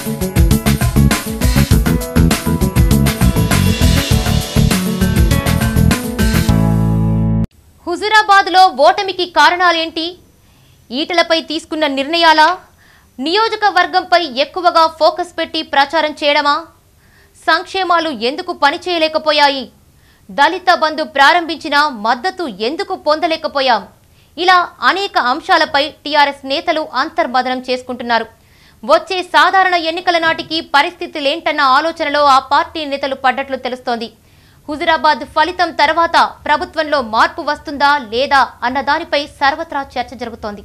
హుజురాబాద్లో ఓటమికి కారణాలేంటి ఈటలపై తీసుకున్న నిర్ణయాలా నియోజకవర్గంపై ఎక్కువగా ఫోకస్ పెట్టి ప్రచారం చేయడమా సంక్షేమాలు ఎందుకు పనిచేయలేకపోయాయి దళిత బంధు ప్రారంభించిన మద్దతు ఎందుకు పొందలేకపోయాం ఇలా అనేక అంశాలపై టీఆర్ఎస్ నేతలు అంతర్మదనం చేసుకుంటున్నారు వచ్చే సాధారణ ఎన్నికల నాటికి పరిస్థితులేంటన్న ఆలోచనలో ఆ పార్టీ నేతలు పడ్డట్లు తెలుస్తోంది హుజురాబాద్ ఫలితం తర్వాత ప్రభుత్వంలో మార్పు వస్తుందా లేదా అన్న దానిపై సర్వత్రా చర్చ జరుగుతోంది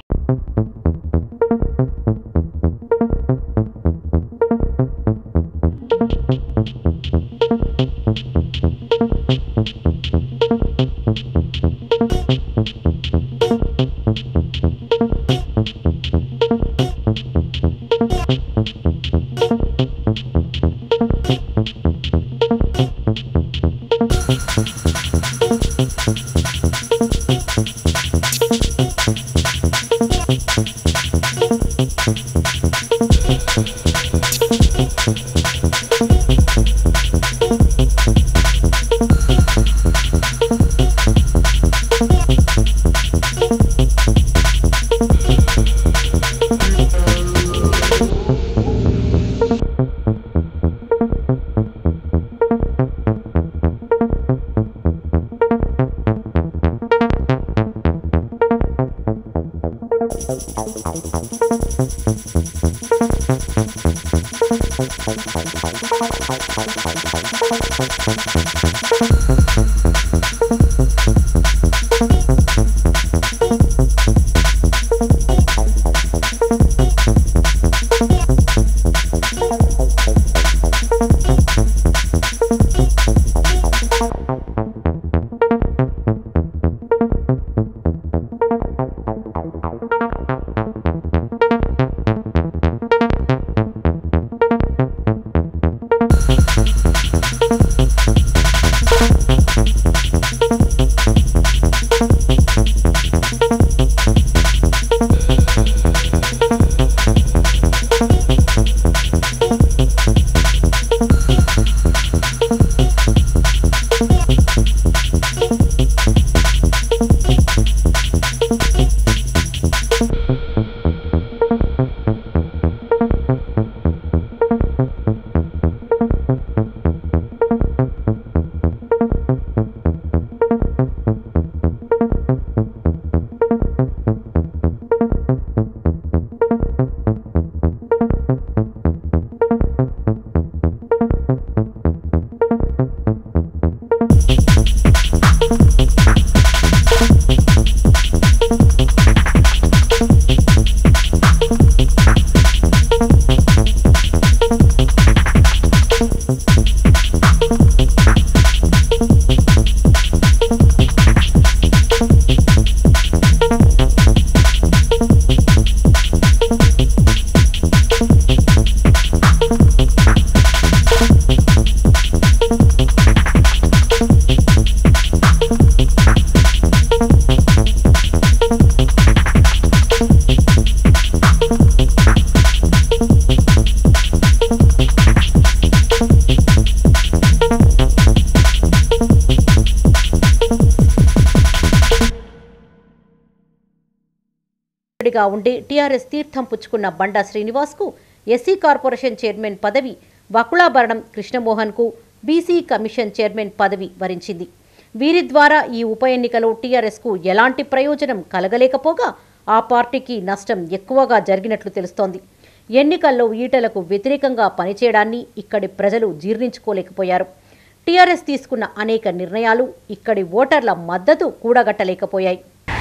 గా ఉండి టీఆర్ఎస్ తీర్థం పుచ్చుకున్న బండా శ్రీనివాస్కు ఎస్సీ కార్పొరేషన్ చైర్మన్ పదవి వకుళాభరణం కృష్ణమోహన్కు బీసీ కమిషన్ చైర్మన్ పదవి వరించింది వీరి ద్వారా ఈ ఉప ఎన్నికలో టీఆర్ఎస్కు ఎలాంటి ప్రయోజనం కలగలేకపోగా ఆ పార్టీకి నష్టం ఎక్కువగా జరిగినట్లు తెలుస్తోంది ఎన్నికల్లో ఈటలకు వ్యతిరేకంగా పనిచేయడాన్ని ఇక్కడి ప్రజలు జీర్ణించుకోలేకపోయారు టీఆర్ఎస్ తీసుకున్న అనేక నిర్ణయాలు ఇక్కడి ఓటర్ల మద్దతు కూడగట్టలేకపోయాయి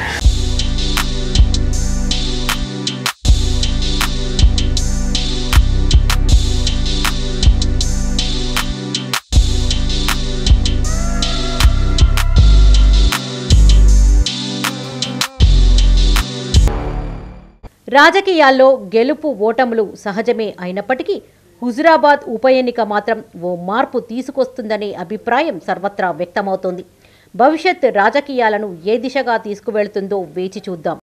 రాజకీయాల్లో గెలుపు ఓటములు సహజమే అయినప్పటికీ హుజురాబాద్ ఉప ఎన్నిక మాత్రం ఓ మార్పు తీసుకొస్తుందనే అభిప్రాయం సర్వత్రా వ్యక్తమవుతోంది భవిష్యత్ రాజకీయాలను ఏ దిశగా తీసుకువెళ్తుందో వేచి చూద్దాం